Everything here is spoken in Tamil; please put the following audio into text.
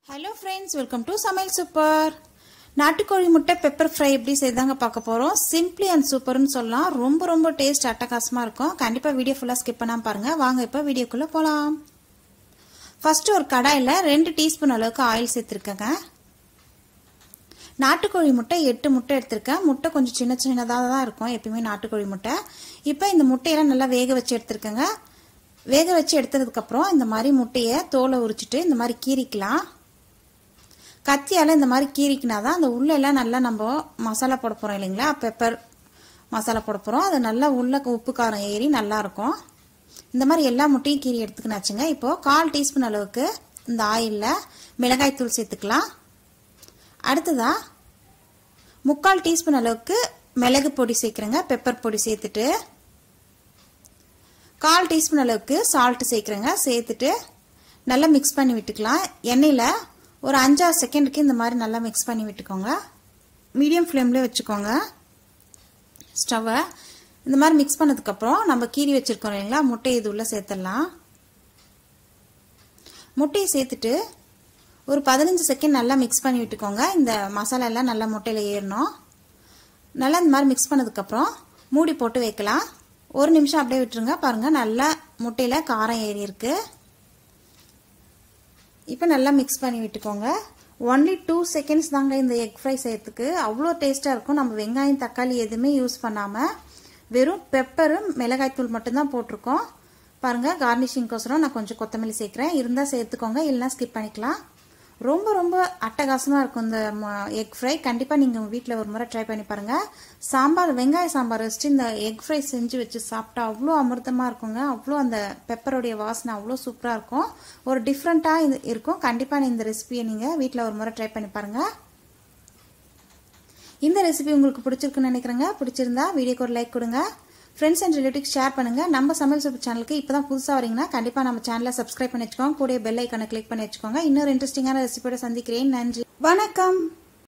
ஹலோ ஃப்ரெண்ட்ஸ் வெல்கம் டு சமையல் சூப்பர் நாட்டுக்கோழி முட்டை பெப்பர் ஃப்ரை எப்படி செய்தாங்க பார்க்க போகிறோம் சிம்பிளி அண்ட் சூப்பர்னு சொல்லலாம் ரொம்ப ரொம்ப டேஸ்ட் அட்டகாசமாக இருக்கும் கண்டிப்பாக வீடியோ ஃபுல்லாக ஸ்கிப் பண்ணாமல் பாருங்கள் வாங்க இப்போ வீடியோக்குள்ளே போகலாம் ஃபஸ்ட்டு ஒரு கடாயில் ரெண்டு டீஸ்பூன் அளவுக்கு ஆயில் சேர்த்துருக்கேங்க நாட்டுக்கோழி முட்டை எட்டு முட்டை எடுத்திருக்கேன் முட்டை கொஞ்சம் சின்ன சின்னதாக தான் இருக்கும் எப்பயுமே நாட்டுக்கோழி முட்டை இப்போ இந்த முட்டையெல்லாம் நல்லா வேக வச்சு எடுத்துருக்கேங்க வேக வச்சு எடுத்ததுக்கப்புறம் இந்த மாதிரி முட்டையை தோலை உரிச்சிட்டு இந்த மாதிரி கீறிக்கலாம் கத்தியால் இந்த மாதிரி கீறிக்கினா தான் அந்த உள்ளெல்லாம் நல்லா நம்ம மசாலா போட போகிறோம் இல்லைங்களா பெப்பர் மசாலா போட போகிறோம் அது நல்லா உள்ள உப்பு காரம் ஏறி நல்லாயிருக்கும் இந்த மாதிரி எல்லா முட்டையும் கீறி எடுத்துக்கினாச்சுங்க இப்போது கால் டீஸ்பூன் அளவுக்கு இந்த ஆயிலில் மிளகாய் தூள் சேர்த்துக்கலாம் அடுத்ததாக முக்கால் டீஸ்பூன் அளவுக்கு மிளகு பொடி சேர்க்குறேங்க பெப்பர் பொடி சேர்த்துட்டு கால் டீஸ்பூன் அளவுக்கு சால்ட்டு சேர்க்குறேங்க சேர்த்துட்டு நல்லா மிக்ஸ் பண்ணி விட்டுக்கலாம் எண்ணெயில் ஒரு அஞ்சாறு செகண்டுக்கு இந்த மாதிரி நல்லா மிக்ஸ் பண்ணி விட்டுக்கோங்க மீடியம் ஃப்ளேம்லேயே வச்சுக்கோங்க ஸ்டவ்வை இந்த மாதிரி மிக்ஸ் பண்ணதுக்கப்புறம் நம்ம கீறி வச்சுருக்கோம் இல்லைங்களா முட்டை இது உள்ளே சேர்த்துடலாம் முட்டையை சேர்த்துட்டு ஒரு பதினஞ்சு செகண்ட் நல்லா மிக்ஸ் பண்ணி விட்டுக்கோங்க இந்த மசாலா எல்லாம் நல்லா முட்டையில் ஏறணும் நல்லா இந்த மாதிரி மிக்ஸ் பண்ணதுக்கப்புறம் மூடி போட்டு வைக்கலாம் ஒரு நிமிஷம் அப்படியே விட்டுருங்க பாருங்கள் நல்லா முட்டையில் காரம் ஏறி இருக்கு இப்போ நல்லா மிக்ஸ் பண்ணி விட்டுக்கோங்க ஒன்லி டூ செகண்ட்ஸ் தாங்க இந்த எக் ஃப்ரை செய்யறதுக்கு அவ்வளோ டேஸ்ட்டாக இருக்கும் நம்ம வெங்காயம் தக்காளி எதுவுமே யூஸ் பண்ணாமல் வெறும் பெப்பரும் மிளகாய்த்தூள் மட்டும்தான் போட்டிருக்கோம் பாருங்கள் கார்னிஷிங்க்கோசரம் நான் கொஞ்சம் கொத்தமல்லி சேர்க்குறேன் இருந்தால் சேர்த்துக்கோங்க இல்லைனா ஸ்கிப் பண்ணிக்கலாம் ரொம்ப ரொம்ப அட்டகாசமாக இருக்கும் இந்த எக் ஃப்ரை கண்டிப்பாக நீங்கள் வீட்டில் ஒரு முறை ட்ரை பண்ணி பாருங்கள் சாம்பார் வெங்காய சாம்பார் வச்சுட்டு இந்த எக் ஃப்ரை செஞ்சு வச்சு சாப்பிட்டா அவ்வளோ அமிர்தமாக இருக்குங்க அவ்வளோ அந்த பெப்பருடைய வாசனை அவ்வளோ சூப்பராக இருக்கும் ஒரு டிஃப்ரெண்ட்டாக இது இருக்கும் கண்டிப்பாக இந்த ரெசிபியை நீங்கள் வீட்டில் ஒரு முறை ட்ரை பண்ணி பாருங்கள் இந்த ரெசிபி உங்களுக்கு பிடிச்சிருக்குன்னு நினைக்கிறேங்க பிடிச்சிருந்தா வீடியோக்கு ஒரு லைக் கொடுங்க ஃப்ரெண்ட்ஸ் அண்ட் ரிலேட்டிவ்ஸ் ஷேர் பண்ணுங்க நம்ம சமையல் சூப்பர் சேனலுக்கு இப்போ தான் புதுசாக வரீங்கன்னா கண்டிப்பாக நம்ம சேனலை சப்ஸ்கிரைப் பண்ணி வச்சுக்கோங்க கூட பெல் ஐக்கனை கிளிக் பண்ணி வச்சுக்கோங்க இன்னொரு இன்ட்ரெஸ்டிங்கான ரெசிபியோட சந்திக்கிறேன் நன்றி வணக்கம்